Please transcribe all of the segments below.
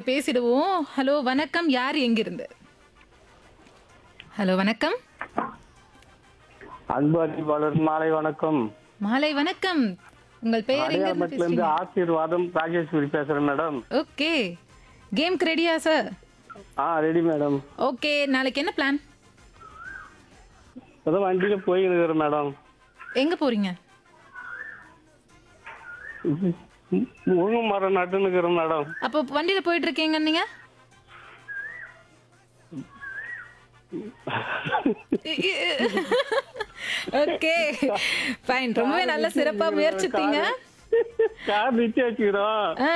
பேசிடுவோம் ஹலோ வணக்கம் யார் எங்கிருந்து ஹலோ வணக்கம் அன்பு அறிவாளர் மாலை வணக்கம் மாலை வணக்கம் உங்கள் பெயர் எங்க இருந்து அடையாளத்துல இருந்து பேசுறீங்க ஆசீர்வாதம் ராஜேஸ்வரி பேசுறேன் மேடம் ஓகே கேம்க்கு ரெடியா சார் ஆ ரெடி மேடம் ஓகே நாளைக்கு என்ன பிளான் ஏதோ வண்டியில போயின்னு இருக்கிறேன் மேடம் எங்க போறீங்க முருங்கை மரம் நட்டுன்னு இருக்கிறேன் மேடம் அப்போ வண்டியில போயிட்டு இருக்கீங்க நீங்க ஓகே ஃபைன் ரொம்பவே நல்ல சிறப்பா முயற்சித்தீங்க கார் நிச்சய வச்சுக்கிறோம் ஆ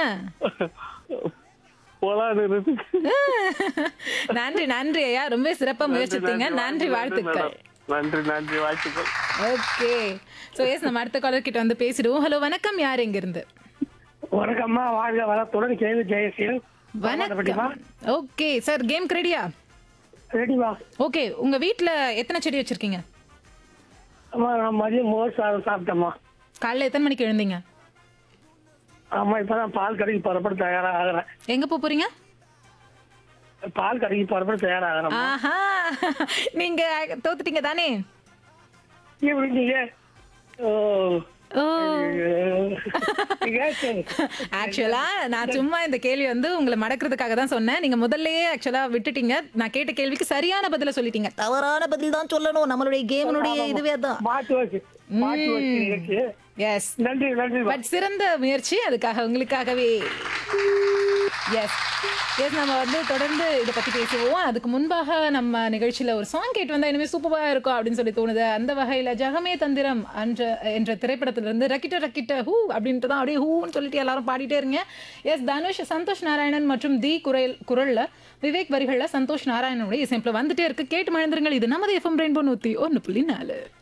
போலான்னு இருக்கு நன்றி நன்றி ஐயா ரொம்ப சிறப்பா முயற்சித்தீங்க நன்றி வாழ்த்துக்கள் நன்றி நன்றி வாழ்த்துக்கள் ஓகே ஸோ எஸ் நம்ம அடுத்த காலர் கிட்ட வந்து பேசிடுவோம் ஹலோ வணக்கம் யார் எங்க இருந்து வணக்கம்மா வாழ்க வளத்துடன் கேள்வி ஜெயசீல் வணக்கம் ஓகே சார் கேம் ரெடியா ரெடிவா ஓகே உங்க வீட்ல எத்தனை செடி வச்சிருக்கீங்க அம்மா நான் மதியம் மோர் சாதம் சாப்பிட்டேம்மா காலைல எத்தனை மணிக்கு எழுந்தீங்க ஆமா இப்பதான் பால் கடைக்கு புறப்பட தயாராகிறேன் எங்க போப் போறீங்க பால் கடைக்கு புறப்பட தயாராகிறேன் ஆஹா நீங்க தோத்துட்டீங்க தானே எப்படி நீங்க ஓ ஓ நீங்க சரி. ஆக்சுவலா நான் சும்மா இந்த கேள்வி வந்து உங்களை மடக்கிறதுக்காக தான் சொன்னேன் நீங்க முதல்லயே ஆக்சுவலா விட்டுட்டீங்க நான் கேட்ட கேள்விக்கு சரியான பதில சொல்லிட்டீங்க தவறான பதில் தான் சொல்லணும் நம்மளுடைய கேமனுடைய இதுவே தான் மாட்டு வச்சு மாட்டு வச்சு நிகழ்ச்சி. எஸ் நன்றி நன்றி பட் சிறந்த முயற்சி அதுக்காக உங்களுக்காகவே எஸ் எஸ் நம்ம வந்து தொடர்ந்து இதை பத்தி பேசுவோம் அதுக்கு முன்பாக நம்ம நிகழ்ச்சியில ஒரு சாங் கேட்டு வந்தா இனிமே சூப்பரா இருக்கும் அப்படின்னு சொல்லி தோணுது அந்த வகையில ஜகமே தந்திரம் என்ற என்ற திரைப்படத்துல இருந்து ரக்கிட்ட ரக்கிட்ட ஹூ அப்படின்ட்டு தான் அப்படியே ஹூன்னு சொல்லிட்டு எல்லாரும் பாடிட்டே இருங்க எஸ் தனுஷ் சந்தோஷ் நாராயணன் மற்றும் தி குரல் குரல்ல விவேக் வரிகள்ல சந்தோஷ் நாராயணனுடைய இசைப்பில் வந்துட்டே இருக்கு கேட்டு மழந்துருங்கள் இது நமது எஃப்எம் ரெயின்போ நூத்தி ஒன்று புள்ளி நாலு